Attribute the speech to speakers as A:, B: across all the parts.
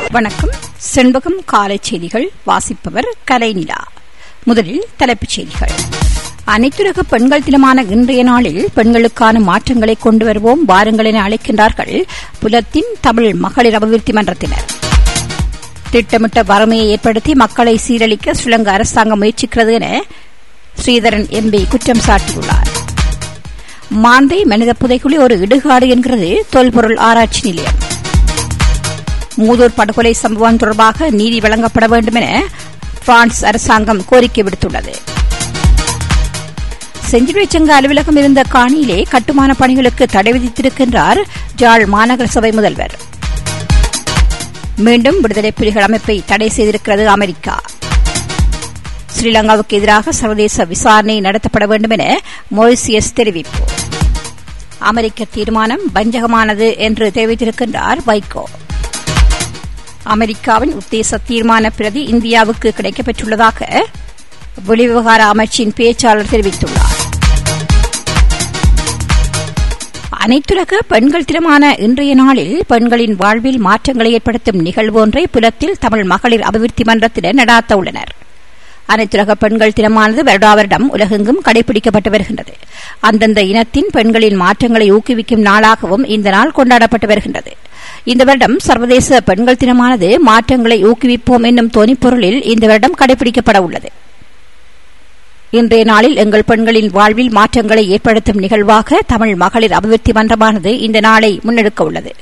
A: வணக்கம் செண்பகம் காலை செய்திகள் வாசிப்பவர் கலைநிலா முதலில் தலைப்புச் செய்திகள் அனைத்துலக பெண்கள் தினமான இன்றைய நாளில் பெண்களுக்கான மாற்றங்களை கொண்டு வருவோம் வாருங்கள் என அழைக்கின்றார்கள் புலத்தின் தமிழ் மகளிர் அபிவிருத்தி மன்றத்தினர் திட்டமிட்ட வறுமையை ஏற்படுத்தி மக்களை சீரழிக்க ஸ்ரீலங்கா அரசாங்கம் முயற்சிக்கிறது என ஸ்ரீதரன் எம்பி குற்றம் சாட்டியுள்ளார் மாந்தை மனித புதைக்குழி ஒரு இடுகாடு என்கிறது தொல்பொருள் ஆராய்ச்சி நிலையம் மூதூர் படுகொலை சம்பவம் தொடர்பாக நீதி வழங்கப்பட வேண்டும் என பிரான்ஸ் அரசாங்கம் கோரிக்கை விடுத்துள்ளது செஞ்சிலுவை சங்க அலுவலகம் இருந்த காணியிலே கட்டுமான பணிகளுக்கு தடை விதித்திருக்கின்றார் ஜாழ் மாநகர சபை முதல்வர் மீண்டும் விடுதலை புலிகள் அமைப்பை தடை செய்திருக்கிறது அமெரிக்கா ஸ்ரீலங்காவுக்கு எதிராக சர்வதேச விசாரணை நடத்தப்பட வேண்டும் என மொரிசியஸ் தெரிவிப்பு அமெரிக்க தீர்மானம் வஞ்சகமானது என்று தெரிவித்திருக்கின்றார் வைகோ அமெரிக்காவின் உத்தேச தீர்மான பிரதி இந்தியாவுக்கு கிடைக்கப்பெற்றுள்ளதாக வெளிவிவகார அமைச்சின் பேச்சாளர் தெரிவித்துள்ளார் அனைத்துலக பெண்கள் தினமான இன்றைய நாளில் பெண்களின் வாழ்வில் மாற்றங்களை ஏற்படுத்தும் நிகழ்வு ஒன்றை புலத்தில் தமிழ் மகளிர் அபிவிருத்தி மன்றத்தினர் நடாத்த உள்ளனர் அனைத்துலக பெண்கள் தினமானது வருடா வருடம் உலகெங்கும் கடைபிடிக்கப்பட்டு வருகின்றது அந்தந்த இனத்தின் பெண்களின் மாற்றங்களை ஊக்குவிக்கும் நாளாகவும் இந்த நாள் கொண்டாடப்பட்டு வருகின்றது இந்த வருடம் சர்வதேச பெண்கள் தினமானது மாற்றங்களை ஊக்குவிப்போம் என்னும் தொனிப்பொருளில் இந்த வருடம் கடைபிடிக்கப்பட உள்ளது இன்றைய நாளில் எங்கள் பெண்களின் வாழ்வில் மாற்றங்களை ஏற்படுத்தும் நிகழ்வாக தமிழ் மகளிர் அபிவிருத்தி மன்றமானது இந்த நாளை முன்னெடுக்க உள்ளது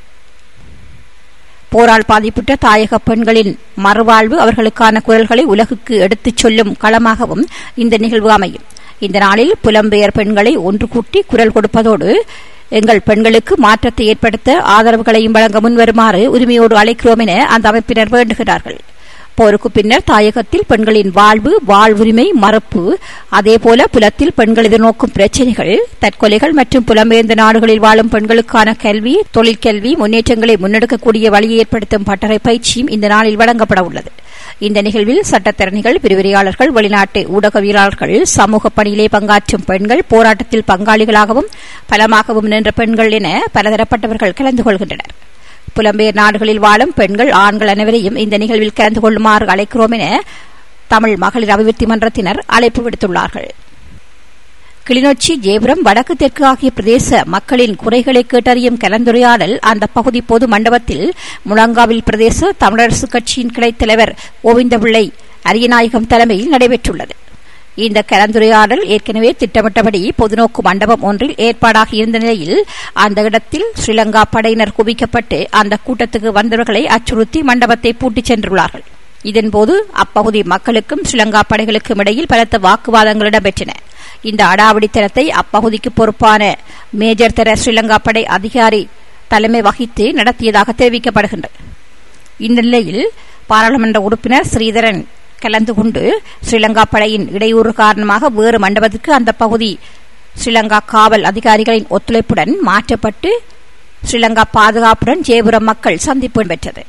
A: போரால் பாதிப்புற்ற தாயக பெண்களின் மறுவாழ்வு அவர்களுக்கான குரல்களை உலகுக்கு எடுத்துச் சொல்லும் களமாகவும் இந்த நிகழ்வு அமையும் இந்த நாளில் புலம்பெயர் பெண்களை ஒன்று கூட்டி குரல் கொடுப்பதோடு எங்கள் பெண்களுக்கு மாற்றத்தை ஏற்படுத்த ஆதரவுகளையும் வழங்க முன்வருமாறு உரிமையோடு அழைக்கிறோம் என அந்த அமைப்பினர் வேண்டுகிறார்கள் போருக்கு பின்னர் தாயகத்தில் பெண்களின் வாழ்வு வாழ்வுரிமை மறுப்பு அதேபோல புலத்தில் பெண்கள் எதிர்நோக்கும் பிரச்சினைகள் தற்கொலைகள் மற்றும் புலம்பெயர்ந்த நாடுகளில் வாழும் பெண்களுக்கான கல்வி தொழிற்கல்வி முன்னேற்றங்களை முன்னெடுக்கக்கூடிய வழியை ஏற்படுத்தும் பட்டறை பயிற்சியும் இந்த நாளில் வழங்கப்பட உள்ளது இந்த நிகழ்வில் சட்டத்தரணிகள் விரிவுரையாளர்கள் வெளிநாட்டு ஊடகவியலாளர்கள் சமூக பணியிலே பங்காற்றும் பெண்கள் போராட்டத்தில் பங்காளிகளாகவும் பலமாகவும் நின்ற பெண்கள் என பலதரப்பட்டவர்கள் கலந்து கொள்கின்றனர் புலம்பெயர் நாடுகளில் வாழும் பெண்கள் ஆண்கள் அனைவரையும் இந்த நிகழ்வில் கலந்து கொள்ளுமாறு அழைக்கிறோம் என தமிழ் மகளிர் அபிவிருத்தி மன்றத்தினர் அழைப்பு விடுத்துள்ளார்கள் கிளிநொச்சி ஜேபுரம் வடக்கு தெற்கு ஆகிய பிரதேச மக்களின் குறைகளை கேட்டறியும் கலந்துரையாடல் அந்த பகுதி பொது மண்டபத்தில் முழங்காவில் பிரதேச தமிழரசுக் கட்சியின் கிளைத் தலைவர் கோவிந்தபிள்ளை அரியநாயகம் தலைமையில் நடைபெற்றுள்ளது இந்த கலந்துரையாடல் ஏற்கனவே திட்டமிட்டபடி பொதுநோக்கு மண்டபம் ஒன்றில் ஏற்பாடாகி இருந்த நிலையில் அந்த இடத்தில் ஸ்ரீலங்கா படையினர் குவிக்கப்பட்டு அந்த கூட்டத்துக்கு வந்தவர்களை அச்சுறுத்தி மண்டபத்தை பூட்டிச் சென்றுள்ளார்கள் இதன்போது அப்பகுதி மக்களுக்கும் ஸ்ரீலங்கா படைகளுக்கும் இடையில் பலத்த வாக்குவாதங்கள் இடம்பெற்றன இந்த அடாவடித்தனத்தை அப்பகுதிக்கு பொறுப்பான மேஜர் தர ஸ்ரீலங்கா படை அதிகாரி தலைமை வகித்து நடத்தியதாக தெரிவிக்கப்படுகின்றது இந்த நிலையில் பாராளுமன்ற உறுப்பினர் ஸ்ரீதரன் கலந்து கொண்டு ஸ்ரீலங்கா படையின் இடையூறு காரணமாக வேறு மண்டபத்துக்கு அந்த பகுதி ஸ்ரீலங்கா காவல் அதிகாரிகளின் ஒத்துழைப்புடன் மாற்றப்பட்டு ஸ்ரீலங்கா பாதுகாப்புடன் ஜெயபுரம் மக்கள் சந்திப்பு பெற்றது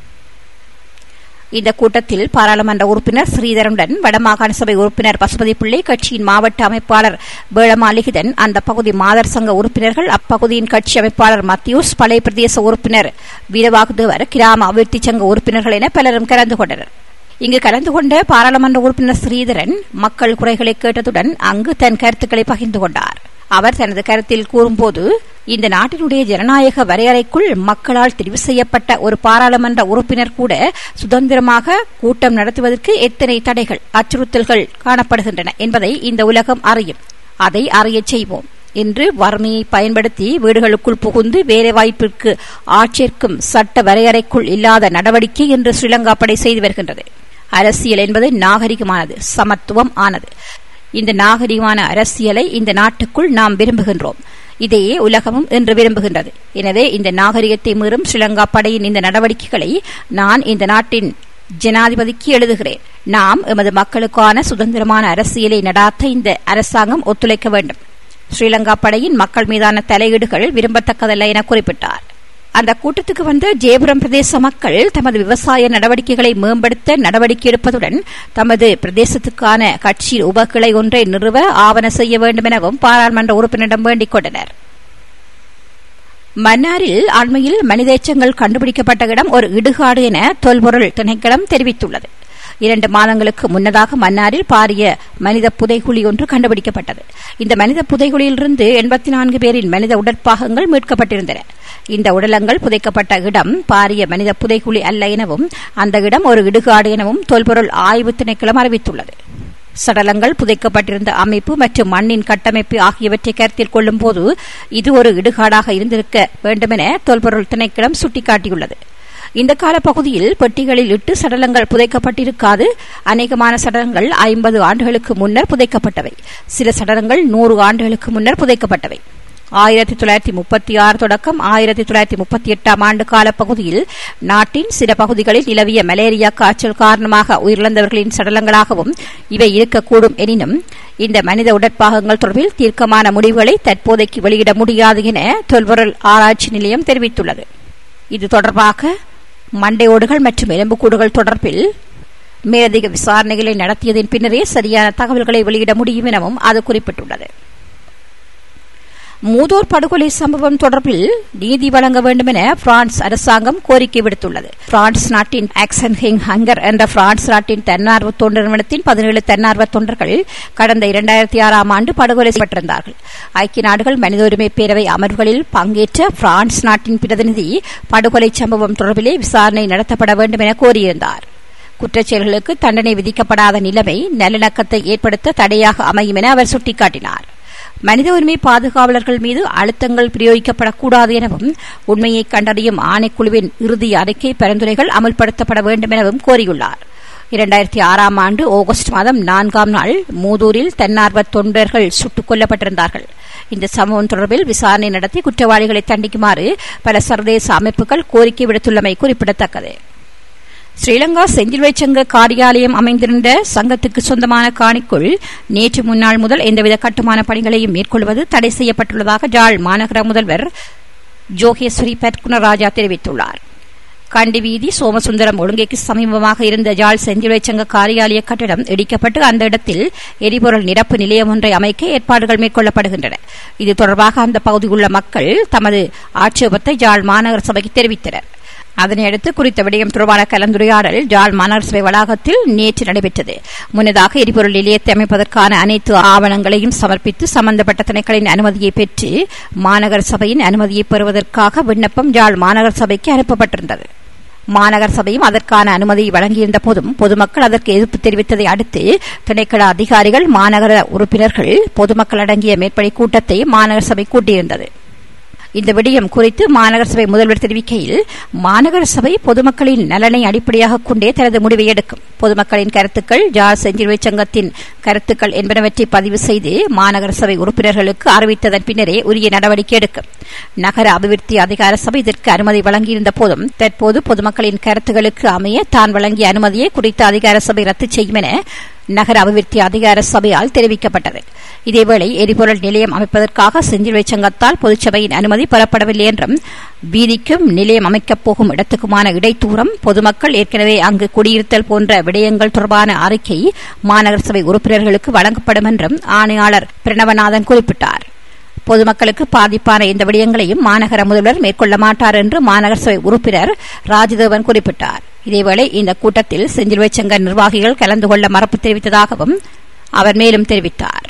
A: இந்த கூட்டத்தில் பாராளுமன்ற உறுப்பினர் ஸ்ரீதரனுடன் வடமாகாண சபை உறுப்பினர் பசுபதி பிள்ளை கட்சியின் மாவட்ட அமைப்பாளர் வேளமாலிகிதன் அந்த பகுதி மாதர் சங்க உறுப்பினர்கள் அப்பகுதியின் கட்சி அமைப்பாளர் மத்தியூஸ் பழைய பிரதேச உறுப்பினர் வீரவாகுதேவர் கிராம அபிவிருத்தி சங்க உறுப்பினர்கள் என பலரும் கலந்து கொண்டனர் இங்கு கலந்து கொண்ட பாராளுமன்ற உறுப்பினர் ஸ்ரீதரன் மக்கள் குறைகளை கேட்டதுடன் அங்கு தன் கருத்துக்களை பகிர்ந்து கொண்டார் அவர் தனது கருத்தில் கூறும்போது இந்த நாட்டினுடைய ஜனநாயக வரையறைக்குள் மக்களால் தெரிவு செய்யப்பட்ட ஒரு பாராளுமன்ற உறுப்பினர் கூட சுதந்திரமாக கூட்டம் நடத்துவதற்கு எத்தனை தடைகள் அச்சுறுத்தல்கள் காணப்படுகின்றன என்பதை இந்த உலகம் அறியும் அதை அறியச் செய்வோம் என்று வறுமையை பயன்படுத்தி வீடுகளுக்குள் புகுந்து வேலைவாய்ப்பிற்கு ஆட்சியர்க்கும் சட்ட வரையறைக்குள் இல்லாத நடவடிக்கை என்று ஸ்ரீலங்கா படை செய்து வருகின்றது அரசியல் என்பது நாகரிகமானது சமத்துவம் ஆனது இந்த நாகரிகமான அரசியலை இந்த நாட்டுக்குள் நாம் விரும்புகின்றோம் இதையே உலகமும் இன்று விரும்புகின்றது எனவே இந்த நாகரிகத்தை மீறும் ஸ்ரீலங்கா படையின் இந்த நடவடிக்கைகளை நான் இந்த நாட்டின் ஜனாதிபதிக்கு எழுதுகிறேன் நாம் எமது மக்களுக்கான சுதந்திரமான அரசியலை நடாத்த இந்த அரசாங்கம் ஒத்துழைக்க வேண்டும் ஸ்ரீலங்கா படையின் மக்கள் மீதான தலையீடுகள் விரும்பத்தக்கதல்ல என குறிப்பிட்டார் அந்த கூட்டத்துக்கு வந்த ஜேபுரம் பிரதேச மக்கள் தமது விவசாய நடவடிக்கைகளை மேம்படுத்த நடவடிக்கை எடுப்பதுடன் தமது பிரதேசத்துக்கான கட்சியின் உபகிளை ஒன்றை நிறுவ ஆவண செய்ய வேண்டும் எனவும் பாராளுமன்ற உறுப்பினரிடம் வேண்டிக் கொண்டனர் மன்னாரில் அண்மையில் மனித எச்சங்கள் கண்டுபிடிக்கப்பட்ட இடம் ஒரு இடுகாடு என தொல்பொருள் திணைக்களம் தெரிவித்துள்ளது இரண்டு மாதங்களுக்கு முன்னதாக மன்னாரில் பாரிய மனித புதைகுழி ஒன்று கண்டுபிடிக்கப்பட்டது இந்த மனித புதைகுழியிலிருந்து எண்பத்தி நான்கு பேரின் மனித உடற்பாகங்கள் மீட்கப்பட்டிருந்தன இந்த உடலங்கள் புதைக்கப்பட்ட இடம் பாரிய மனித புதைகுழி அல்ல எனவும் அந்த இடம் ஒரு இடுகாடு எனவும் தொல்பொருள் ஆய்வு திணைக்களம் அறிவித்துள்ளது சடலங்கள் புதைக்கப்பட்டிருந்த அமைப்பு மற்றும் மண்ணின் கட்டமைப்பு ஆகியவற்றை கருத்தில் கொள்ளும் போது இது ஒரு இடுகாடாக இருந்திருக்க வேண்டுமென தொல்பொருள் திணைக்களம் சுட்டிக்காட்டியுள்ளது இந்த கால பகுதியில் பெட்டிகளில் இட்டு சடலங்கள் புதைக்கப்பட்டிருக்காது அநேகமான சடலங்கள் ஐம்பது ஆண்டுகளுக்கு முன்னர் புதைக்கப்பட்டவை சில சடலங்கள் நூறு ஆண்டுகளுக்கு முன்னர் புதைக்கப்பட்டவை ஆயிரத்தி தொள்ளாயிரத்தி முப்பத்தி ஆறு தொடக்கம் ஆயிரத்தி தொள்ளாயிரத்தி முப்பத்தி எட்டாம் ஆண்டு கால பகுதியில் நாட்டின் சில பகுதிகளில் நிலவிய மலேரியா காய்ச்சல் காரணமாக உயிரிழந்தவர்களின் சடலங்களாகவும் இவை இருக்கக்கூடும் எனினும் இந்த மனித உடற்பாகங்கள் தொடர்பில் தீர்க்கமான முடிவுகளை தற்போதைக்கு வெளியிட முடியாது என தொல்பொருள் ஆராய்ச்சி நிலையம் தெரிவித்துள்ளது இது தொடர்பாக மண்டையோடுகள் மற்றும் எலும்புக்கூடுகள் தொடர்பில் மேலதிக விசாரணைகளை நடத்தியதன் பின்னரே சரியான தகவல்களை வெளியிட முடியும் எனவும் அது குறிப்பிட்டுள்ளது மூதோர் படுகொலை சம்பவம் தொடர்பில் நீதி வழங்க வேண்டும் என பிரான்ஸ் அரசாங்கம் கோரிக்கை விடுத்துள்ளது பிரான்ஸ் நாட்டின் ஆக்சன் ஹிங் ஹங்கர் என்ற பிரான்ஸ் நாட்டின் தன்னார்வ தொண்டு நிறுவனத்தின் பதினேழு தன்னார்வ தொண்டர்கள் கடந்த இரண்டாயிரத்தி ஆறாம் ஆண்டு படுகொலை செய்யப்பட்டிருந்தார்கள் ஐக்கிய நாடுகள் மனித உரிமை பேரவை அமர்வுகளில் பங்கேற்ற பிரான்ஸ் நாட்டின் பிரதிநிதி படுகொலை சம்பவம் தொடர்பிலே விசாரணை நடத்தப்பட வேண்டும் என கோரியிருந்தார் குற்றச்செயல்களுக்கு தண்டனை விதிக்கப்படாத நிலைமை நல்லிணக்கத்தை ஏற்படுத்த தடையாக அமையும் என அவர் சுட்டிக்காட்டினார் மனித உரிமை பாதுகாவலர்கள் மீது அழுத்தங்கள் பிரயோகிக்கப்படக்கூடாது எனவும் உண்மையை கண்டறியும் ஆணைக்குழுவின் இறுதி அறிக்கை பரிந்துரைகள் அமல்படுத்தப்பட வேண்டும் எனவும் கோரியுள்ளார் இரண்டாயிரத்தி ஆறாம் ஆண்டு ஆகஸ்ட் மாதம் நான்காம் நாள் மூதூரில் தன்னார்வ தொண்டர்கள் சுட்டுக் கொல்லப்பட்டிருந்தார்கள் இந்த சம்பவம் தொடர்பில் விசாரணை நடத்தி குற்றவாளிகளை தண்டிக்குமாறு பல சர்வதேச அமைப்புகள் கோரிக்கை விடுத்துள்ளமை குறிப்பிடத்தக்கது ஸ்ரீலங்கா செஞ்சிலுவை சங்க காரியாலயம் அமைந்திருந்த சங்கத்துக்கு சொந்தமான காணிக்குள் நேற்று முன்னாள் முதல் எந்தவித கட்டுமான பணிகளையும் மேற்கொள்வது தடை செய்யப்பட்டுள்ளதாக ஜாழ் மாநகர முதல்வர் ஜோகேஸ்வரி பத்குணராஜா தெரிவித்துள்ளார் கண்டி வீதி சோமசுந்தரம் ஒழுங்கைக்கு சமீபமாக இருந்த ஜாழ் செஞ்சிலுவை சங்க காரியாலய கட்டிடம் இடிக்கப்பட்டு அந்த இடத்தில் எரிபொருள் நிரப்பு நிலையம் ஒன்றை அமைக்க ஏற்பாடுகள் மேற்கொள்ளப்படுகின்றன இது தொடர்பாக அந்த பகுதியில் உள்ள மக்கள் தமது ஆட்சேபத்தை ஜாழ் மாநகர சபைக்கு தெரிவித்தனர் அதனையடுத்து குறித்த விடயம் தொடர்பான கலந்துரையாடல் ஜாழ் மாநகர சபை வளாகத்தில் நேற்று நடைபெற்றது முன்னதாக எரிபொருள் நிலையத்தை அமைப்பதற்கான அனைத்து ஆவணங்களையும் சமர்ப்பித்து சம்பந்தப்பட்ட திணைக்களின் அனுமதியை பெற்று மாநகர சபையின் அனுமதியை பெறுவதற்காக விண்ணப்பம் ஜாழ் மாநகர சபைக்கு அனுப்பப்பட்டிருந்தது மாநகர சபையும் அதற்கான அனுமதியை வழங்கியிருந்த போதும் பொதுமக்கள் அதற்கு எதிர்ப்பு தெரிவித்ததை அடுத்து திணைக்கள அதிகாரிகள் மாநகர உறுப்பினர்கள் பொதுமக்கள் அடங்கிய மேற்படி கூட்டத்தை மாநகர சபை கூட்டியிருந்தது இந்த விடயம் குறித்து மாநகர சபை முதல்வர் தெரிவிக்கையில் மாநகர சபை பொதுமக்களின் நலனை அடிப்படையாக கொண்டே தனது முடிவை எடுக்கும் பொதுமக்களின் கருத்துக்கள் ஜார் செஞ்சிலுவை சங்கத்தின் கருத்துக்கள் என்பனவற்றை பதிவு செய்து மாநகர சபை உறுப்பினர்களுக்கு அறிவித்ததன் பின்னரே உரிய நடவடிக்கை எடுக்கும் நகர அபிவிருத்தி அதிகார சபை இதற்கு அனுமதி வழங்கியிருந்த போதும் தற்போது பொதுமக்களின் கருத்துகளுக்கு அமைய தான் வழங்கிய அனுமதியை குறித்த அதிகார சபை ரத்து செய்யும் என நகர அபிவிருத்தி அதிகார சபையால் தெரிவிக்கப்பட்டது இதேவேளை எரிபொருள் நிலையம் அமைப்பதற்காக செஞ்சிலுவை சங்கத்தால் பொதுச்சபையின் அனுமதி பெறப்படவில்லை என்றும் வீதிக்கும் நிலையம் அமைக்கப் போகும் இடத்துக்குமான இடைத்தூரம் பொதுமக்கள் ஏற்கனவே அங்கு குடியிருத்தல் போன்ற விடயங்கள் தொடர்பான அறிக்கை மாநகர சபை உறுப்பினர்களுக்கு வழங்கப்படும் என்றும் ஆணையாளர் பிரணவநாதன் குறிப்பிட்டார் பொதுமக்களுக்கு பாதிப்பான இந்த விடயங்களையும் மாநகர முதல்வர் மேற்கொள்ள மாட்டார் என்று மாநகர சபை உறுப்பினர் ராஜதேவன் குறிப்பிட்டார் இதேவேளை இந்த கூட்டத்தில் செஞ்சிலுவை சங்க நிர்வாகிகள் கலந்து கொள்ள மறுப்பு தெரிவித்ததாகவும் அவர் மேலும் தெரிவித்தார்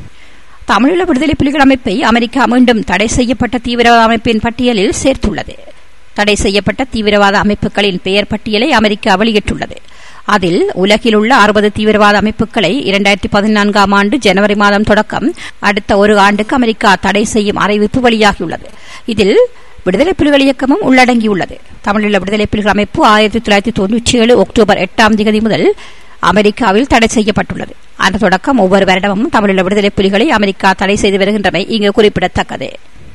A: தமிழீழ விடுதலை புலிகள் அமைப்பை அமெரிக்கா மீண்டும் தடை செய்யப்பட்ட தீவிரவாத அமைப்பின் பட்டியலில் சேர்த்துள்ளது தடை செய்யப்பட்ட தீவிரவாத அமைப்புகளின் பெயர் பட்டியலை அமெரிக்கா வெளியிட்டுள்ளது அதில் உலகில் உள்ள அறுபது தீவிரவாத அமைப்புகளை இரண்டாயிரத்தி பதினான்காம் ஆண்டு ஜனவரி மாதம் தொடக்கம் அடுத்த ஒரு ஆண்டுக்கு அமெரிக்கா தடை செய்யும் அறிவிப்பு வெளியாகியுள்ளது இதில் விடுதலை புலிகள் இயக்கமும் உள்ளடங்கியுள்ளது தமிழீழ விடுதலை புலிகள் அமைப்பு ஆயிரத்தி தொள்ளாயிரத்தி தொன்னூற்றி ஏழு அக்டோபர் எட்டாம் தேதி முதல் அமெரிக்காவில் தடை செய்யப்பட்டுள்ளது அந்த தொடக்கம் ஒவ்வொரு வருடமும் தமிழீழ விடுதலை புலிகளை அமெரிக்கா தடை செய்து வருகின்றமை இங்கு குறிப்பிடத்தக்கது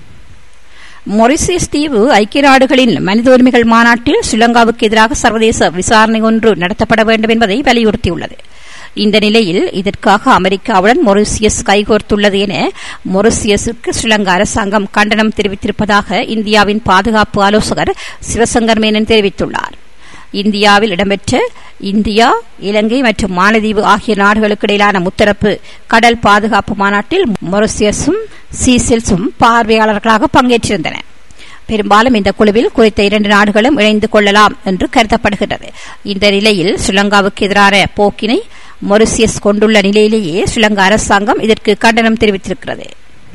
A: மொரிசியஸ் தீவு ஐக்கிய நாடுகளின் மனித உரிமைகள் மாநாட்டில் ஸ்ரீலங்காவுக்கு எதிராக சர்வதேச விசாரணை ஒன்று நடத்தப்பட வேண்டும் என்பதை வலியுறுத்தியுள்ளது இந்த நிலையில் இதற்காக அமெரிக்காவுடன் மொரிசியஸ் கைகோர்த்துள்ளது என மொரிசியஸுக்கு ஸ்ரீலங்கா அரசாங்கம் கண்டனம் தெரிவித்திருப்பதாக இந்தியாவின் பாதுகாப்பு ஆலோசகர் சிவசங்கர் மேனன் தெரிவித்துள்ளார் இந்தியாவில் இடம்பெற்ற இந்தியா இலங்கை மற்றும் மாலத்தீவு ஆகிய நாடுகளுக்கு இடையிலான முத்தரப்பு கடல் பாதுகாப்பு மாநாட்டில் மொரிசியஸும் சீசெல்ஸும் பார்வையாளர்களாக பங்கேற்றிருந்தன பெரும்பாலும் இந்த குழுவில் குறித்த இரண்டு நாடுகளும் இணைந்து கொள்ளலாம் என்று கருதப்படுகிறது இந்த நிலையில் ஸ்ரீலங்காவுக்கு எதிரான போக்கினை மொரிசியஸ் கொண்டுள்ள நிலையிலேயே ஸ்ரீலங்கா அரசாங்கம் இதற்கு கண்டனம் தெரிவித்திருக்கிறது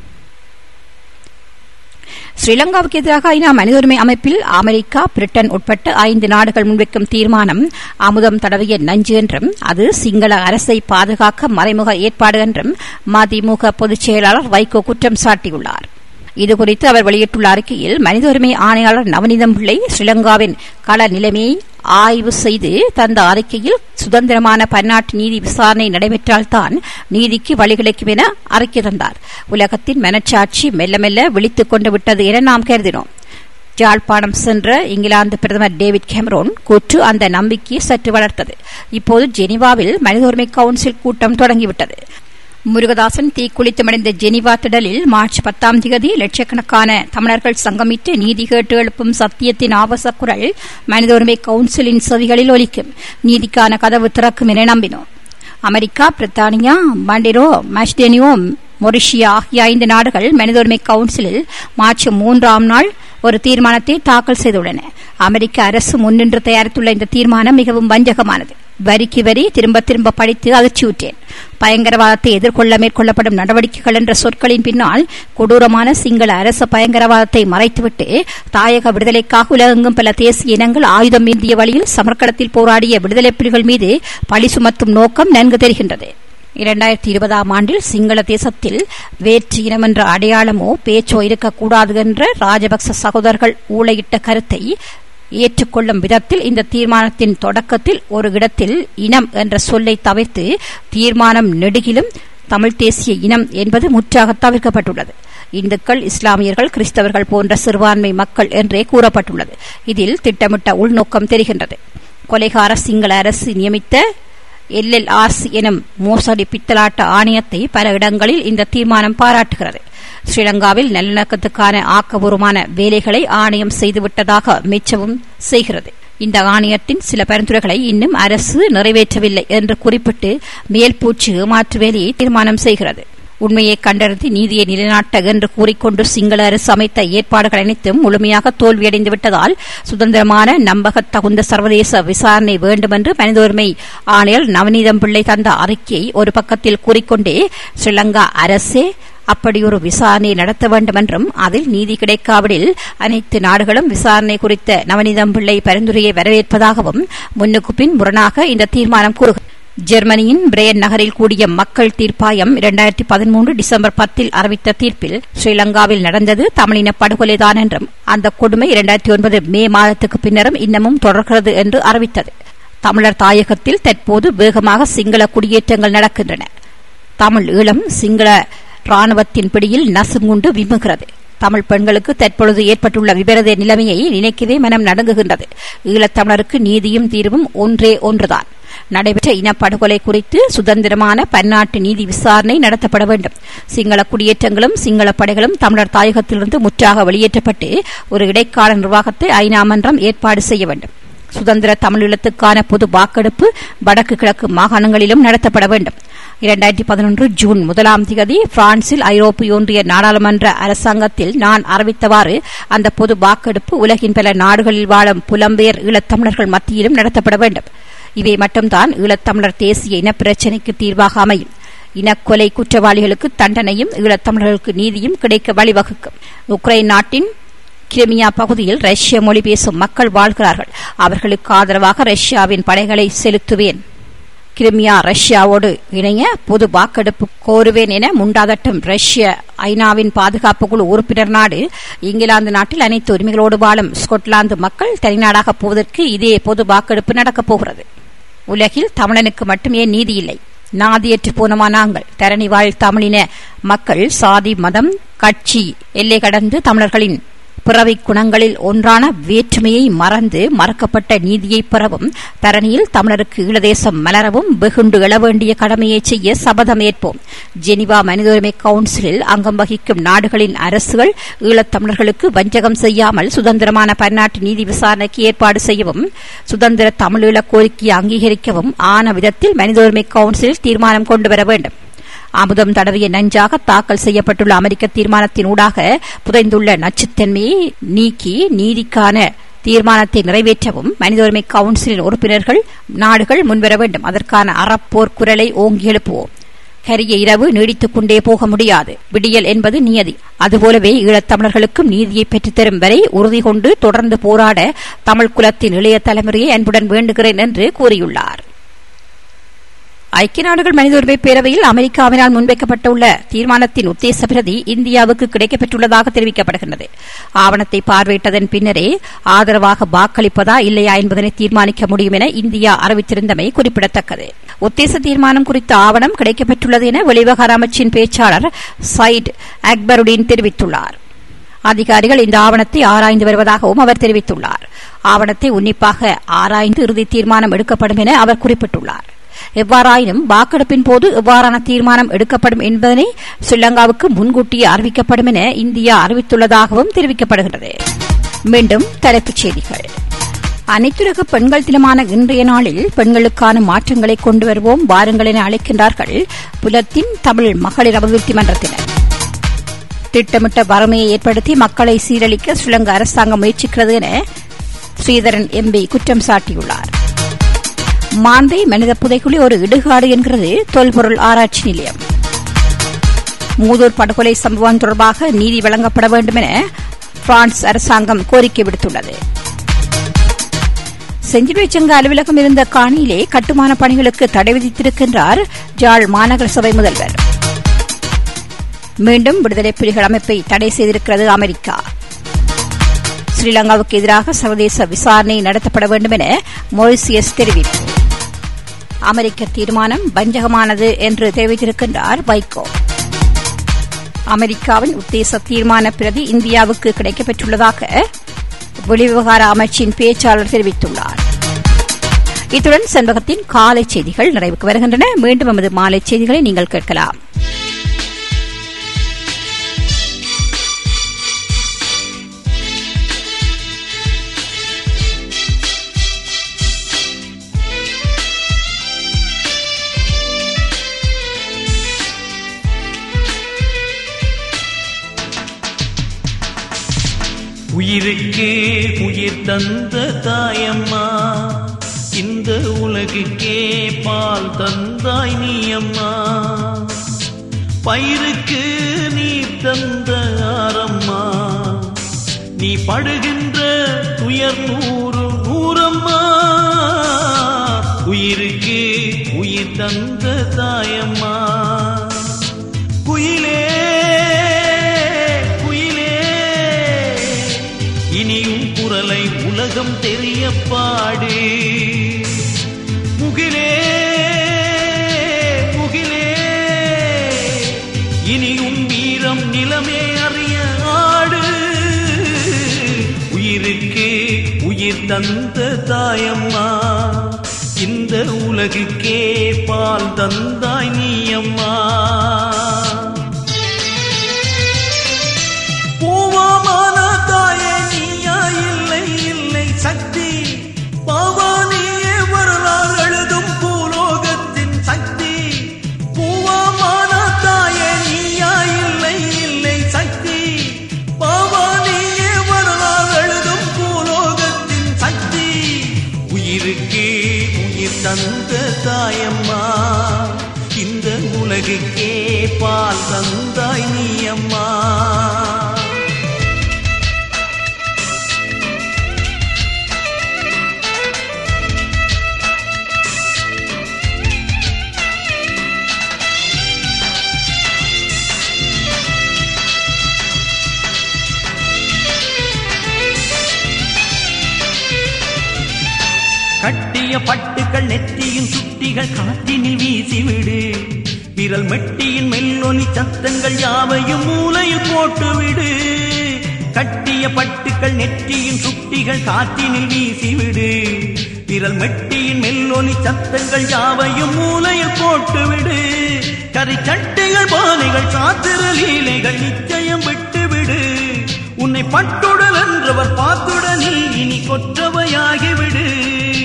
A: ஸ்ரீலங்காவுக்கு எதிராக ஐநா மனித உரிமை அமைப்பில் அமெரிக்கா பிரிட்டன் உட்பட்ட ஐந்து நாடுகள் முன்வைக்கும் தீர்மானம் அமுதம் தடவிய நஞ்சு என்றும் அது சிங்கள அரசை பாதுகாக்க மறைமுக ஏற்பாடு என்றும் மதிமுக பொதுச் செயலாளர் வைகோ குற்றம் சாட்டியுள்ளார் இதுகுறித்து அவர் வெளியிட்டுள்ள அறிக்கையில் மனித உரிமை ஆணையாளர் நவநீதம் பிள்ளை ஸ்ரீலங்காவின் கள நிலைமையை ஆய்வு செய்து தந்த அறிக்கையில் சுதந்திரமான பன்னாட்டு நீதி விசாரணை நடைபெற்றால்தான் நீதிக்கு வழிகிழைக்கும் என அறிக்கை தந்தார் உலகத்தின் மனச்சாட்சி மெல்ல மெல்ல விழித்துக் கொண்டு விட்டது என நாம் கருதினோம் ஜாழ்ப்பாணம் சென்ற இங்கிலாந்து பிரதமர் டேவிட் கேமரோன் கூற்று அந்த நம்பிக்கையை சற்று வளர்த்தது இப்போது ஜெனீவாவில் மனித உரிமை கவுன்சில் கூட்டம் தொடங்கிவிட்டது முருகதாசன் தீக்குளித்து மடிந்த ஜெனிவா திடலில் மார்ச் பத்தாம் தேதி லட்சக்கணக்கான தமிழர்கள் சங்கமித்து நீதி கேட்டு எழுப்பும் சத்தியத்தின் ஆவச குரல் மனித உரிமை கவுன்சிலின் செவிகளில் ஒலிக்கும் நீதிக்கான கதவு திறக்கும் என நம்பினோம் அமெரிக்கா பிரித்தானியா மண்டிரோ மஸ்டெனியோ மொரிஷியா ஆகிய ஐந்து நாடுகள் மனித உரிமை கவுன்சிலில் மார்ச் மூன்றாம் நாள் ஒரு தீர்மானத்தை தாக்கல் செய்துள்ளன அமெரிக்க அரசு முன்னின்று தயாரித்துள்ள இந்த தீர்மானம் மிகவும் வஞ்சகமானது வரிக்கு வரி திரும்ப திரும்ப படித்து அதிர்ச்சியுற்றேன் பயங்கரவாதத்தை எதிர்கொள்ள மேற்கொள்ளப்படும் நடவடிக்கைகள் என்ற சொற்களின் பின்னால் கொடூரமான சிங்கள அரசு பயங்கரவாதத்தை மறைத்துவிட்டு தாயக விடுதலைக்காக உலகெங்கும் பல தேசிய இனங்கள் ஆயுதம் ஏந்திய வழியில் சமர்க்கடத்தில் போராடிய விடுதலை புலிகள் மீது பழி சுமத்தும் நோக்கம் நன்கு தெரிகின்றது இரண்டாயிரத்தி இருபதாம் ஆண்டில் சிங்கள தேசத்தில் வேற்று இனம் என்ற அடையாளமோ பேச்சோ இருக்கக்கூடாது என்ற ராஜபக்ச சகோதரர்கள் ஊழையிட்ட கருத்தை ஏற்றுக்கொள்ளும் விதத்தில் இந்த தீர்மானத்தின் தொடக்கத்தில் ஒரு இடத்தில் இனம் என்ற சொல்லை தவிர்த்து தீர்மானம் நெடுகிலும் தமிழ் தேசிய இனம் என்பது முற்றாக தவிர்க்கப்பட்டுள்ளது இந்துக்கள் இஸ்லாமியர்கள் கிறிஸ்தவர்கள் போன்ற சிறுபான்மை மக்கள் என்றே கூறப்பட்டுள்ளது இதில் திட்டமிட்ட உள்நோக்கம் தெரிகின்றது கொலைகார சிங்கள அரசு நியமித்த எல்எல்ஆர்சி எனும் மோசடி பித்தலாட்ட ஆணையத்தை பல இடங்களில் இந்த தீர்மானம் பாராட்டுகிறது ஸ்ரீலங்காவில் நல்லிணக்கத்துக்கான ஆக்கபூர்வமான வேலைகளை ஆணையம் செய்துவிட்டதாக மெச்சவும் செய்கிறது இந்த ஆணையத்தின் சில பரிந்துரைகளை இன்னும் அரசு நிறைவேற்றவில்லை என்று குறிப்பிட்டு மேல்பூச்சு ஏமாற்று வேலையை தீர்மானம் செய்கிறது உண்மையை கண்டறிந்து நீதியை நிலைநாட்ட என்று கூறிக்கொண்டு சிங்கள அரசு அமைத்த ஏற்பாடுகள் அனைத்தும் முழுமையாக தோல்வியடைந்து விட்டதால் சுதந்திரமான நம்பகத்தகுந்த சர்வதேச விசாரணை வேண்டும் என்று மனித உரிமை ஆணையர் நவநீதம் பிள்ளை தந்த அறிக்கையை ஒரு பக்கத்தில் கூறிக்கொண்டே ஸ்ரீலங்கா அரசே அப்படி ஒரு விசாரணை நடத்த வேண்டும் என்றும் அதில் நீதி கிடைக்காவிடில் அனைத்து நாடுகளும் விசாரணை குறித்த நவநீதம் பிள்ளை பரிந்துரையை வரவேற்பதாகவும் முன்னுக்கு பின் முரணாக இந்த தீர்மானம் கூறுகிறது ஜெர்மனியின் பிரேன் நகரில் கூடிய மக்கள் தீர்ப்பாயம் இரண்டாயிரத்தி பதிமூன்று டிசம்பர் பத்தில் அறிவித்த தீர்ப்பில் ஸ்ரீலங்காவில் நடந்தது தமிழின படுகொலைதான் என்றும் அந்த கொடுமை இரண்டாயிரத்தி ஒன்பது மே மாதத்துக்கு பின்னரும் இன்னமும் தொடர்கிறது என்று அறிவித்தது தமிழர் தாயகத்தில் தற்போது வேகமாக சிங்கள குடியேற்றங்கள் நடக்கின்றன தமிழ் ஈழம் சிங்கள ராணுவத்தின் பிடியில் நசுங்குண்டு விம்முகிறது தமிழ் பெண்களுக்கு தற்பொழுது ஏற்பட்டுள்ள விபரத நிலைமையை நினைக்கவே மனம் நடுங்குகின்றது ஈழத்தமிழருக்கு நீதியும் தீர்வும் ஒன்றே ஒன்றுதான் நடைபெற்ற இனப்படுகொலை குறித்து சுதந்திரமான பன்னாட்டு நீதி விசாரணை நடத்தப்பட வேண்டும் சிங்கள குடியேற்றங்களும் சிங்கள படைகளும் தமிழர் தாயகத்திலிருந்து முற்றாக வெளியேற்றப்பட்டு ஒரு இடைக்கால நிர்வாகத்தை ஐநா மன்றம் ஏற்பாடு செய்ய வேண்டும் சுதந்திர தமிழீழத்துக்கான பொது வாக்கெடுப்பு வடக்கு கிழக்கு மாகாணங்களிலும் நடத்தப்பட வேண்டும் இரண்டாயிரத்தி பதினொன்று ஜூன் முதலாம் தேதி பிரான்சில் ஐரோப்பிய ஒன்றிய நாடாளுமன்ற அரசாங்கத்தில் நான் அறிவித்தவாறு அந்த பொது வாக்கெடுப்பு உலகின் பல நாடுகளில் வாழும் புலம்பெயர் ஈழத்தமிழர்கள் மத்தியிலும் நடத்தப்பட வேண்டும் இவை மட்டும்தான் ஈழத்தமிழர் தேசிய இனப்பிரச்சினைக்கு தீர்வாக அமையும் இனக்கொலை குற்றவாளிகளுக்கு தண்டனையும் ஈழத்தமிழர்களுக்கு நீதியும் கிடைக்க வழிவகுக்கும் உக்ரைன் நாட்டின் கிரிமியா பகுதியில் ரஷ்ய மொழி பேசும் மக்கள் வாழ்கிறார்கள் அவர்களுக்கு ஆதரவாக ரஷ்யாவின் படைகளை செலுத்துவேன் கிரிமியா ரஷ்யாவோடு இணைய பொது வாக்கெடுப்பு கோருவேன் என முண்டாதட்டும் ரஷ்ய ஐநாவின் பாதுகாப்பு குழு உறுப்பினர் நாடு இங்கிலாந்து நாட்டில் அனைத்து உரிமைகளோடு வாழும் ஸ்கொட்லாந்து மக்கள் தனிநாடாக போவதற்கு இதே பொது வாக்கெடுப்பு நடக்கப் போகிறது உலகில் தமிழனுக்கு மட்டுமே நீதி இல்லை நாதியற்று போனமா நாங்கள் தரணி வாழ் தமிழின மக்கள் சாதி மதம் கட்சி எல்லை கடந்து தமிழர்களின் பிறவி குணங்களில் ஒன்றான வேற்றுமையை மறந்து மறக்கப்பட்ட நீதியை பெறவும் தரணியில் தமிழருக்கு ஈழதேசம் மலரவும் வெகுண்டு எழ வேண்டிய கடமையை செய்ய சபதம் ஏற்போம் ஜெனிவா மனித உரிமை கவுன்சிலில் அங்கம் வகிக்கும் நாடுகளின் அரசுகள் ஈழத்தமிழர்களுக்கு வஞ்சகம் செய்யாமல் சுதந்திரமான பன்னாட்டு நீதி விசாரணைக்கு ஏற்பாடு செய்யவும் சுதந்திர தமிழீழ கோரிக்கையை அங்கீகரிக்கவும் ஆன விதத்தில் மனித உரிமை கவுன்சிலில் தீர்மானம் கொண்டுவர வேண்டும் அமுதம் தடவிய நஞ்சாக தாக்கல் செய்யப்பட்டுள்ள அமெரிக்க தீர்மானத்தினூடாக புதைந்துள்ள நச்சுத்தன்மையை நீக்கி நீதிக்கான தீர்மானத்தை நிறைவேற்றவும் மனித உரிமை கவுன்சிலின் உறுப்பினர்கள் நாடுகள் முன்வர வேண்டும் அதற்கான அறப்போர் குரலை ஓங்கி எழுப்புவோம் கரிய இரவு நீடித்துக் கொண்டே போக முடியாது விடியல் என்பது நியதி அதுபோலவே ஈழத்தமிழர்களுக்கும் நீதியை பெற்றுத்தரும் வரை உறுதி கொண்டு தொடர்ந்து போராட தமிழ் குலத்தின் இளைய தலைமுறையை அன்புடன் வேண்டுகிறேன் என்று கூறியுள்ளார் ஐக்கிய நாடுகள் மனித உரிமை பேரவையில் அமெரிக்காவினால் முன்வைக்கப்பட்டுள்ள தீர்மானத்தின் உத்தேச பிரதி இந்தியாவுக்கு கிடைக்கப்பெற்றுள்ளதாக தெரிவிக்கப்படுகின்றது ஆவணத்தை பார்வையிட்டதன் பின்னரே ஆதரவாக வாக்களிப்பதா இல்லையா என்பதனை தீர்மானிக்க முடியும் என இந்தியா அறிவித்திருந்தமை குறிப்பிடத்தக்கது உத்தேச தீர்மானம் குறித்த ஆவணம் கிடைக்கப்பெற்றுள்ளது என வெளிவகார அமைச்சின் பேச்சாளர் சயிட் அக்பருடீன் தெரிவித்துள்ளார் அதிகாரிகள் இந்த ஆவணத்தை ஆராய்ந்து வருவதாகவும் அவர் தெரிவித்துள்ளார் ஆவணத்தை உன்னிப்பாக ஆராய்ந்து இறுதி தீர்மானம் எடுக்கப்படும் என அவர் குறிப்பிட்டுள்ளார் எவ்வாறாயினும் வாக்கெடுப்பின் போது எவ்வாறான தீர்மானம் எடுக்கப்படும் என்பதனை ஸ்ரீலங்காவுக்கு முன்கூட்டியே அறிவிக்கப்படும் என இந்தியா அறிவித்துள்ளதாகவும் தெரிவிக்கப்படுகிறது மீண்டும் தலைப்புச் செய்திகள் அனைத்துலக பெண்கள் தினமான இன்றைய நாளில் பெண்களுக்கான மாற்றங்களை கொண்டு வருவோம் வாருங்கள் என அழைக்கின்றார்கள் புலத்தின் தமிழ் மகளிர் அபிவிருத்தி மன்றத்தினர் திட்டமிட்ட வறுமையை ஏற்படுத்தி மக்களை சீரழிக்க ஸ்ரீலங்கா அரசாங்கம் முயற்சிக்கிறது என ஸ்ரீதரன் எம்பி குற்றம் சாட்டியுள்ளார் மாந்தை மனித புதைக்குழி ஒரு இடுகாடு என்கிறது தொல்பொருள் ஆராய்ச்சி நிலையம் மூதூர் படுகொலை சம்பவம் தொடர்பாக நீதி வழங்கப்பட வேண்டும் என பிரான்ஸ் அரசாங்கம் கோரிக்கை விடுத்துள்ளது செஞ்சிலுவை சங்க அலுவலகம் இருந்த காணியிலே கட்டுமான பணிகளுக்கு தடை விதித்திருக்கின்றார் ஜாழ் மாநகர சபை முதல்வர் மீண்டும் விடுதலை புலிகள் அமைப்பை தடை செய்திருக்கிறது அமெரிக்கா ஸ்ரீலங்காவுக்கு எதிராக சர்வதேச விசாரணை நடத்தப்பட வேண்டும் என மொரிசியஸ் தெரிவிப்பு அமெரிக்க தீர்மானம் வஞ்சகமானது என்று தெரிவித்திருக்கின்றார் வைகோ அமெரிக்காவின் உத்தேச தீர்மான பிரதி இந்தியாவுக்கு கிடைக்கப்பெற்றுள்ளதாக வெளிவிவகார அமைச்சின் பேச்சாளர் தெரிவித்துள்ளார் இத்துடன் செண்பகத்தின் காலை செய்திகள் நிறைவுக்கு வருகின்றன மீண்டும் எமது மாலை செய்திகளை நீங்கள் கேட்கலாம்
B: உயிருக்கே உயிர் தந்த தாயம்மா இந்த உலகுக்கே பால் தந்தாய் நீ அம்மா பயிருக்கு நீ தந்த ஆரம்மா நீ படுகின்ற துயர் நூறு நூறம்மா உயிருக்கு உயிர் தந்த தாயம்மா குயிலே குயிலே இனியும் குரலை உலகம் தெரிய பாடு முகிலே முகிலே இனியும் வீரம் நிலமே அறிய ஆடு உயிருக்கு உயிர் தந்த தாயம்மா இந்த உலகுக்கே பால் தந்தாய் நீ அம்மா பூவாமான தாயே நீயா இல்லை இல்லை சக்தி பாவானியே வரலாறு எழுதும் பூலோகத்தின் சக்தி பூவாமான தாயே நீயா இல்லை இல்லை சக்தி பாவானியே வரலாறு எழுதும் பூலோகத்தின் சக்தி உயிருக்கே உயிர் தந்த தாயம்மா இந்த உலகுக்கே பால் தந்தாய் நீ அம்மா கட்டிய பட்டுக்கள் நெற்றியின் சுட்டிகள் காற்றினில் வீசிவிடு விரல் மெட்டியின் மெல்லொலி சத்தங்கள் யாவையும் மூலையில் போட்டுவிடு கட்டிய பட்டுக்கள் நெற்றியின் சுட்டிகள் காற்றினில் வீசிவிடு விரல் மெட்டியின் மெல்லொலி சத்தங்கள் யாவையும் மூலையில் போட்டுவிடு கரி சட்டைகள் பானைகள் சாத்திர லீலைகள் நிச்சயம் விட்டுவிடு உன்னை பட்டுடல் என்றவர் பார்த்துடனில் இனி கொற்றவையாகிவிடு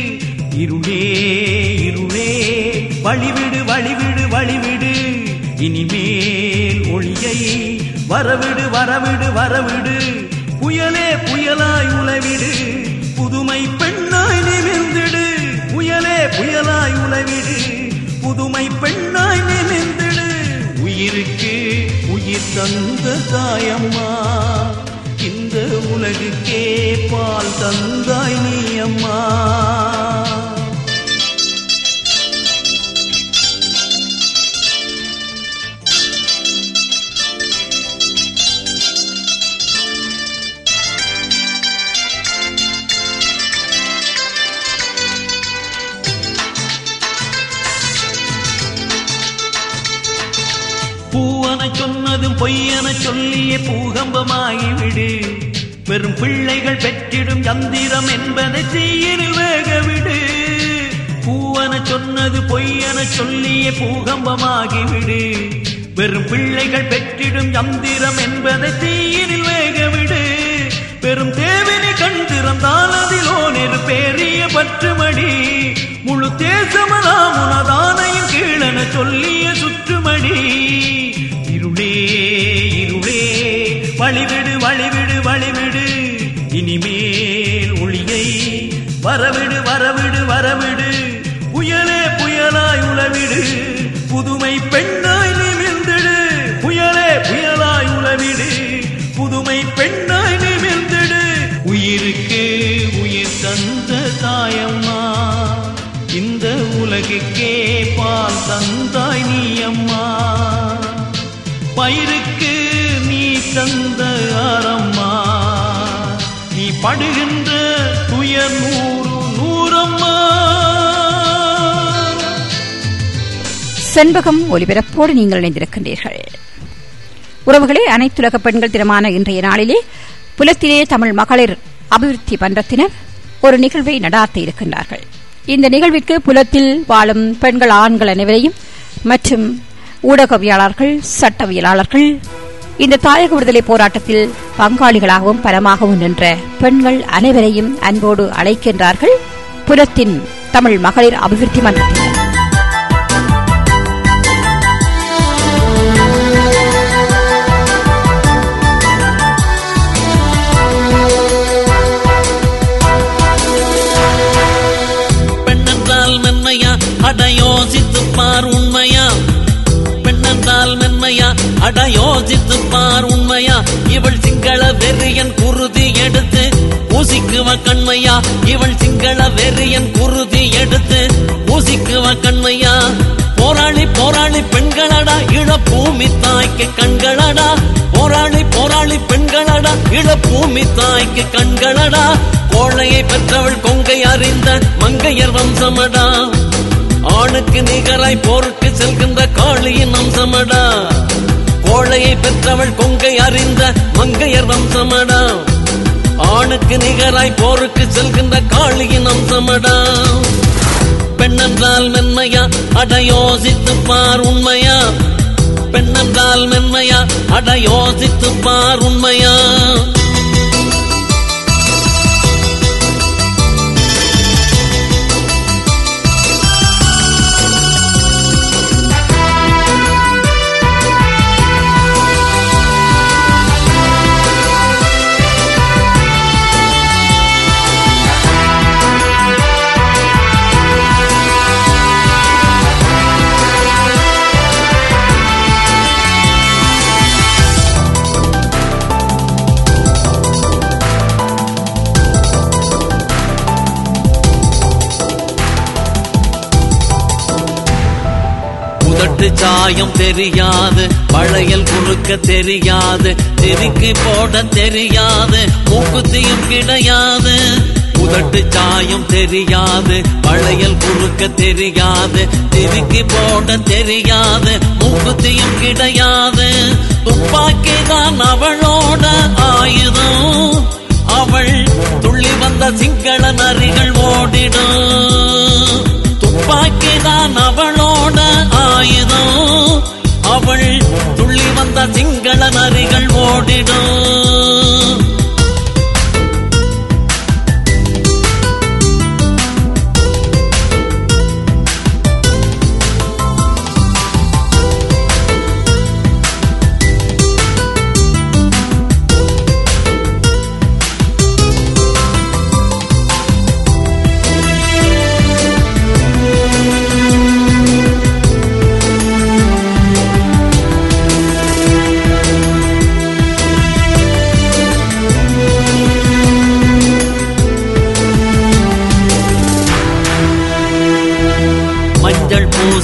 B: இருளே இருளே வழிவிடு வழிவிடு வழிவிடு இனி இனிமேல் ஒளியை வரவிடு வரவிடு வரவிடு புயலே புயலாய் உலவிடு புதுமை பெண்ணாய் நிமிர்ந்திடு புயலே புயலாய் உலவிடு புதுமை பெண்ணாய் நிமிர்ந்திடு உயிருக்கு உயிர் தந்த தாயம்மா இந்த உலகுக்கே பால் தந்தாய் நீ அம்மா பூவன சொன்னதும் பொய்யன சொல்லிய பூகம்பமாகிவிடு வெறும் பிள்ளைகள் பெற்றிடும் யந்திரம் என்பதை தீயினில் வேகவிடு பூவன சொன்னது பொய்யன சொல்லிய பூகம்பமாகிவிடு வெறும் பிள்ளைகள் பெற்றிடும் யந்திரம் என்பதை தீயினில் வேகவிடு பெரும் தேவினை கண் திறந்தால் அதிலோ நெரு பேரிய பற்றுமடி முழு தேசமலாம் உனதானையும் கீழன சொல்லிய சுற்றுமடி இருளே இருளே வழிவிடு வழிவிடு வழிவிடு இனிமேல் ஒளியை வரவிடு வரவிடு வரவிடு புயலே புயலாய் உளவிடு புதுமை பெண்ணாய் நிமிர்ந்திடு புயலே புயலாய் உளவிடு புதுமை பெண்ணாய் நிமிர்ந்திடு உயிருக்கு உயிர் தந்த தாயம்மா இந்த உலகுக்கே பால் தந்தாய் நீ அம்மா பயிருக்கு நீ தந்த ஆரம்மா நீ படுகின்ற துயர் நூறு நூறம்மா
A: செண்பகம் ஒலிபரப்போடு நீங்கள் இணைந்திருக்கின்றீர்கள் உறவுகளே அனைத்துலக பெண்கள் தினமான இன்றைய நாளிலே புலத்திலே தமிழ் மகளிர் அபிவிருத்தி மன்றத்தினர் ஒரு நிகழ்வை நடாத்த இருக்கின்றார்கள் இந்த நிகழ்விற்கு புலத்தில் வாழும் பெண்கள் ஆண்கள் அனைவரையும் மற்றும் ஊடகவியலாளர்கள் சட்டவியலாளர்கள் இந்த தாயக விடுதலை போராட்டத்தில் பங்காளிகளாகவும் பலமாகவும் நின்ற பெண்கள் அனைவரையும் அன்போடு அழைக்கின்றார்கள் புலத்தின் தமிழ் மகளிர் அபிவிருத்தி மன்றத்தினர்
C: பெண்ணென்றால் மென்மையா அட யோசித்து பார் உண்மையா பெண்ணென்றால் மென்மையா அட யோசித்து பார் உண்மையா இவள் சிங்கள வெறியன் குருதி எடுத்து ஊசிக்குவ கண்மையா இவள் சிங்கள வெறியன் குருதி எடுத்து ஊசிக்குவ கண்மையா போராளி போராளி பெண்களடா இளப்பூமி தாய்க்கு கண்களடா போராளி போராளி பெண்களடா இளப்பூமி தாய்க்கு கண்களடா கோழையை பெற்றவள் கொங்கை அறிந்த மங்கையர் வம்சமடா ஆணுக்கு நிகராய் போருக்கு செல்கின்ற காளியின் அம்சமடா கோழையை பெற்றவள் கொங்கை அறிந்த மங்கையர் வம்சமடா ஆணுக்கு நிகராய் போருக்கு செல்கின்ற காளியின் அம்சமடா பெண்ணென்றால் மென்மையா அட யோசித்து பார் உண்மையா பெண்ணென்றால் மென்மையா அட யோசித்து பார் உண்மையா உதட்டு சாயம் தெரியாது வளையல் குறுக்க தெரியாது தெருக்கி போட தெரியாது மூக்குத்தியும் கிடையாது உதட்டு சாயம் தெரியாது வளையல் குறுக்க தெரியாது தெருக்கி போட தெரியாது மூக்குத்தியும் கிடையாது துப்பாக்கி தான் அவளோட ஆயுதம் அவள் துள்ளி வந்த சிங்கள நரிகள் ஓடிடும் துப்பாக்கிதான் அவளோட ஆயுதம் அவள் துள்ளி வந்த சிங்கள நரிகள் ஓடிடும்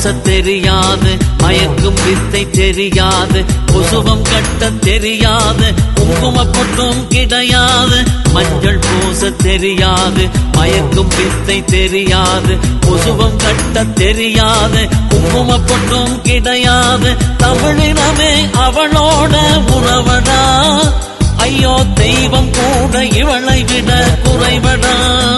C: பூச தெரியாது மயக்கும் வித்தை தெரியாது குசுவம் கட்ட தெரியாது குங்கும பொட்டும் கிடையாது மஞ்சள் பூச தெரியாது மயக்கும் வித்தை தெரியாது குசுவம் கட்ட தெரியாது குங்கும பொட்டும் கிடையாது தமிழினமே அவளோட உறவடா ஐயோ தெய்வம் கூட இவளை விட குறைவடா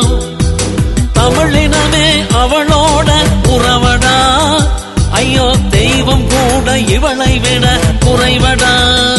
C: தமிழினமே அவளோட உறவடா ஐயோ தெய்வம் கூட இவளை விட குறைவடா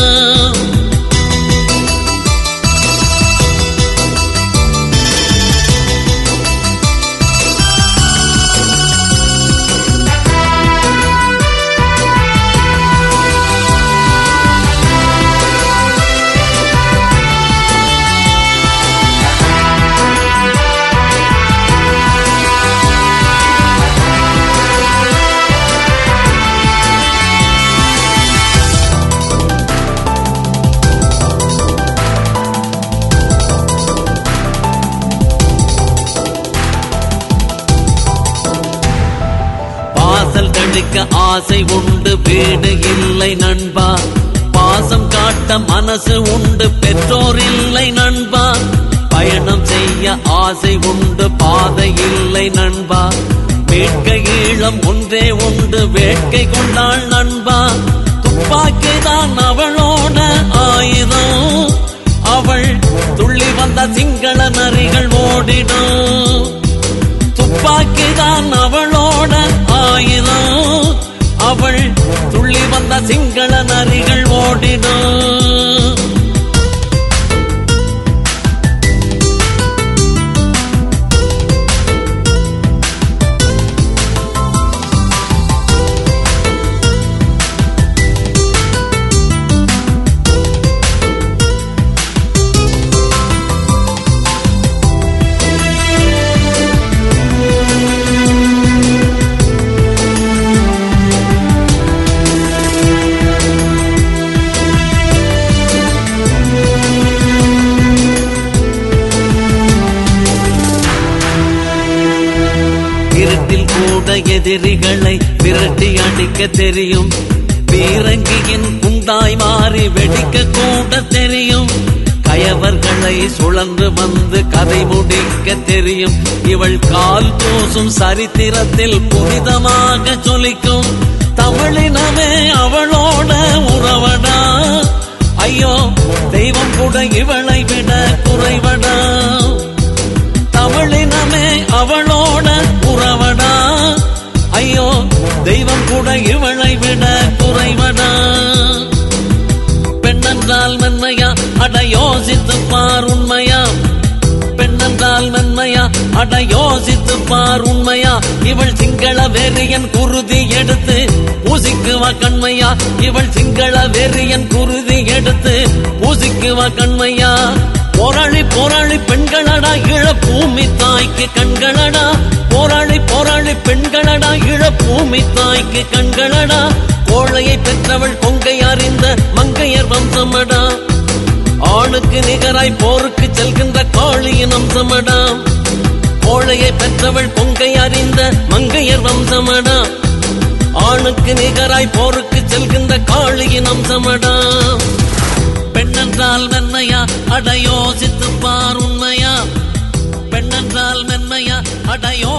C: வாசல் கழிக்க ஆசை உண்டு வீடு இல்லை நண்பா பாசம் காட்ட மனசு உண்டு பெற்றோர் இல்லை நண்பா பயணம் செய்ய ஆசை உண்டு பாதை இல்லை நண்பா வேட்கை ஈழம் ஒன்றே உண்டு வேட்கை கொண்டாள் நண்பா துப்பாக்கி தான் அவளோட ஆயுதம் அவள் துள்ளி வந்த சிங்கள நரிகள் ஓடிடும் துப்பாக்கிதான் அவளோட ஆயுதம் அவள் துள்ளி வந்த சிங்கள நரிகள் ஓடிடும் இருட்டில் கூட எதிரிகளை விரட்டி அடிக்க தெரியும் பீரங்கியின் குண்டாய் மாறி வெடிக்க கூட தெரியும் கயவர்களை சுழன்று வந்து கதை முடிக்க தெரியும் இவள் கால் தூசும் சரித்திரத்தில் புனிதமாக சொலிக்கும் தமிழினமே அவளோட உறவடா ஐயோ தெய்வம் கூட இவளை விட குறைவடா தமிழினமே அவளோட உறவடா ஐயோ தெய்வம் கூட இவளை விட குறைவடா பெண்ணென்றால் மென்மையா அட யோசித்து பார் உண்மையா பெண்ணென்றால் மென்மையா அட யோசித்து பார் உண்மையா இவள் சிங்கள வெறியன் குருதி எடுத்து பூசிக்குவா கண்மையா இவள் சிங்கள வெறியன் குருதி எடுத்து பூசிக்குவா கண்மையா போராளி போராளி பெண்களடா இள பூமி தாய்க்கு கண்களடா போராளி போராளி பெண்களடா இள பூமி தாய்க்கு கண்களடா கோழையை பெற்றவள் பொங்கை அறிந்த மங்கையர் வம்சமடா ஆணுக்கு நிகராய் போருக்கு செல்கின்ற காளியின் அம்சமடா கோழையை பெற்றவள் பொங்கை அறிந்த மங்கையர் வம்சமடா ஆணுக்கு நிகராய் போருக்கு செல்கின்ற காளியின் அம்சமடா பெண்ணென்றால் மென்மையா அட யோசித்து பார் உண்மையா பெண்ணென்றால் மென்மையா அட யோ